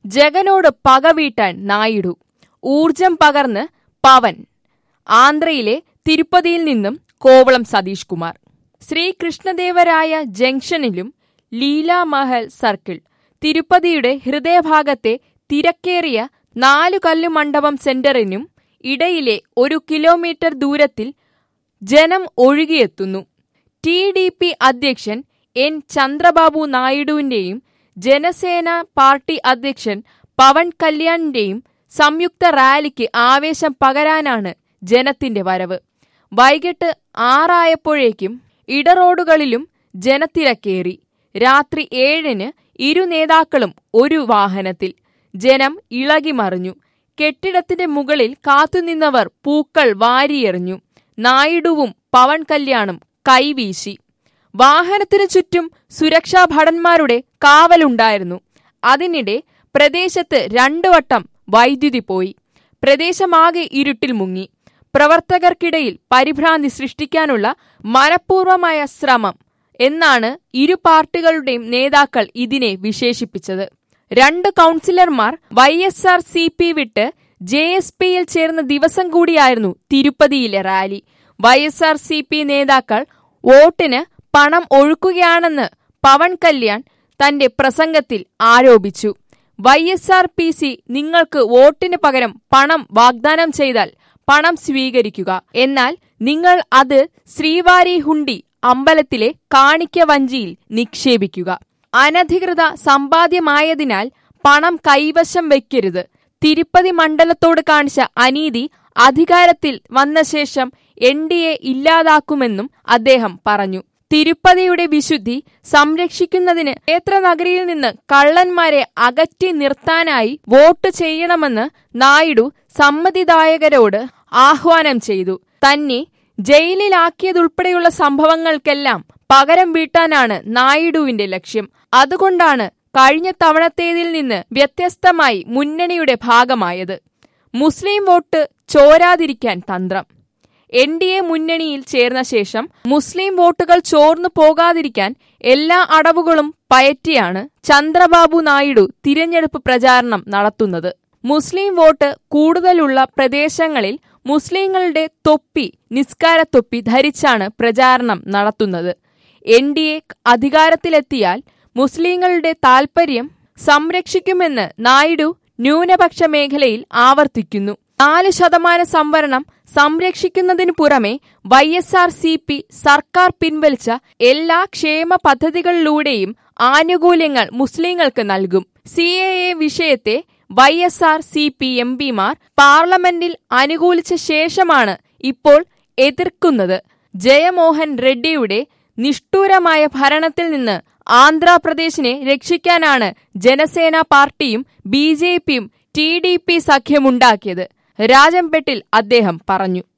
ജഗനോട് പകവീട്ടാൻ നായിഡു ഊർജം പകർന്ന് പവൻ ആന്ധ്രയിലെ തിരുപ്പതിയിൽ നിന്നും കോവളം സതീഷ് കുമാർ ശ്രീകൃഷ്ണദേവരായ ജംഗ്ഷനിലും ലീലാമഹൽ സർക്കിൾ തിരുപ്പതിയുടെ ഹൃദയഭാഗത്തെ തിരക്കേറിയ നാലു കല്ലു മണ്ഡപം സെന്ററിനും ഇടയിലെ ഒരു കിലോമീറ്റർ ദൂരത്തിൽ ജനം ഒഴുകിയെത്തുന്നു ടി ഡി പി അധ്യക്ഷൻ എൻ ചന്ദ്രബാബു നായിഡുവിന്റെയും ജനസേന പാർട്ടി അധ്യക്ഷൻ പവൻ കല്യാണിന്റെയും സംയുക്ത റാലിക്ക് ആവേശം പകരാനാണ് ജനത്തിന്റെ വരവ് വൈകിട്ട് ആറായപ്പോഴേക്കും ഇടറോഡുകളിലും ജനത്തിരക്കേറി രാത്രി ഏഴിന് ഇരു നേതാക്കളും ഒരു വാഹനത്തിൽ ജനം ഇളകിമറിഞ്ഞു കെട്ടിടത്തിന്റെ മുകളിൽ കാത്തുനിന്നവർ പൂക്കൾ വാരിയെറിഞ്ഞു നായിഡുവും പവൻ കല്യാണും കൈവീശി വാഹനത്തിനു ചുറ്റും സുരക്ഷാ ഭടന്മാരുടെ കാവലുണ്ടായിരുന്നു അതിനിടെ പ്രദേശത്ത് രണ്ടു വട്ടം വൈദ്യുതി പോയി പ്രദേശമാകെ ഇരുട്ടിൽ മുങ്ങി പ്രവർത്തകർക്കിടയിൽ പരിഭ്രാന്തി സൃഷ്ടിക്കാനുള്ള മനഃപൂർവമായ ശ്രമം എന്നാണ് ഇരു പാർട്ടികളുടെയും നേതാക്കൾ ഇതിനെ വിശേഷിപ്പിച്ചത് രണ്ട് കൗൺസിലർമാർ Y S R C P വിട്ട് ജെ എസ് പിയിൽ ചേർന്ന ദിവസം കൂടിയായിരുന്നു തിരുപ്പതിയിലെ rally Y S R C P നേതാക്കൾ വോട്ടിന് പണം ഒഴുക്കുകയാണെന്ന് പവൻ കല്യാൺ തന്റെ പ്രസംഗത്തിൽ ആരോപിച്ചു Y S R P C നിങ്ങൾക്ക് വോട്ടിന് പകരം പണം വാഗ്ദാനം ചെയ്താൽ പണം സ്വീകരിക്കുക എന്നാൽ നിങ്ങൾ അത് ശ്രീവാരി ഹുണ്ടി അമ്പലത്തിലെ കാണിക്ക വഞ്ചിയിൽ നിക്ഷേപിക്കുക അനധികൃത സമ്പാദ്യമായതിനാൽ പണം കൈവശം വയ്ക്കരുത് തിരുപ്പതി മണ്ഡലത്തോട് കാണിച്ച അനീതി അധികാരത്തിൽ വന്ന ശേഷം എൻ ഡി എ ഇല്ലാതാക്കുമെന്നും അദ്ദേഹം പറഞ്ഞു തിരുപ്പതിയുടെ വിശുദ്ധി സംരക്ഷിക്കുന്നതിന് ക്ഷേത്രനഗരിയിൽ നിന്ന് കള്ളന്മാരെ അകറ്റി നിർത്താനായി വോട്ട് ചെയ്യണമെന്ന് നായിഡു സമ്മതിദായകരോട് ആഹ്വാനം ചെയ്തു തന്നെ ജയിലിലാക്കിയതുൾപ്പെടെയുള്ള സംഭവങ്ങൾക്കെല്ലാം പകരം വീട്ടാനാണ് നായിഡുവിന്റെ ലക്ഷ്യം അതുകൊണ്ടാണ് കഴിഞ്ഞ തവണത്തേതിൽ നിന്ന് വ്യത്യസ്തമായി മുന്നണിയുടെ ഭാഗമായത് മുസ്ലിം വോട്ട് ചോരാതിരിക്കാൻ തന്ത്രം എൻ ഡി എ മുന്നണിയിൽ ചേർന്ന ശേഷം മുസ്ലിം വോട്ടുകൾ ചോർന്നു പോകാതിരിക്കാൻ എല്ലാ അടവുകളും പയറ്റിയാണ് ചന്ദ്രബാബു നായിഡു തിരഞ്ഞെടുപ്പ് പ്രചാരണം നടത്തുന്നത് മുസ്ലിം വോട്ട് കൂടുതലുള്ള പ്രദേശങ്ങളിൽ മുസ്ലിങ്ങളുടെ തൊപ്പി നിസ്കാര തൊപ്പി ധരിച്ചാണ് പ്രചാരണം നടത്തുന്നത് എൻ ഡി എ അധികാരത്തിലെത്തിയാൽ മുസ്ലിങ്ങളുടെ താൽപര്യം സംരക്ഷിക്കുമെന്ന് നായിഡു ന്യൂനപക്ഷ മേഖലയിൽ ആവർത്തിക്കുന്നു നാല് ശതമാന സംവരണം സംരക്ഷിക്കുന്നതിനു പുറമെ Y S R C P സർക്കാർ പിൻവലിച്ച എല്ലാ ക്ഷേമ പദ്ധതികളിലൂടെയും ആനുകൂല്യങ്ങൾ മുസ്ലിങ്ങൾക്ക് നൽകും സി എ എ വിഷയത്തെ Y S R C P M പിമാർ പാർലമെന്റിൽ അനുകൂലിച്ച ശേഷമാണ് ഇപ്പോൾ എതിർക്കുന്നത് ജയമോഹൻ റെഡ്ഡിയുടെ നിഷ്ഠൂരമായ ഭരണത്തിൽ നിന്ന് ആന്ധ്രാപ്രദേശിനെ രക്ഷിക്കാനാണ് ജനസേന പാർട്ടിയും ബി ജെ പിയും ടി ഡി പി സഖ്യമുണ്ടാക്കിയത് രാജംപെട്ടിൽ അദ്ദേഹം പറഞ്ഞു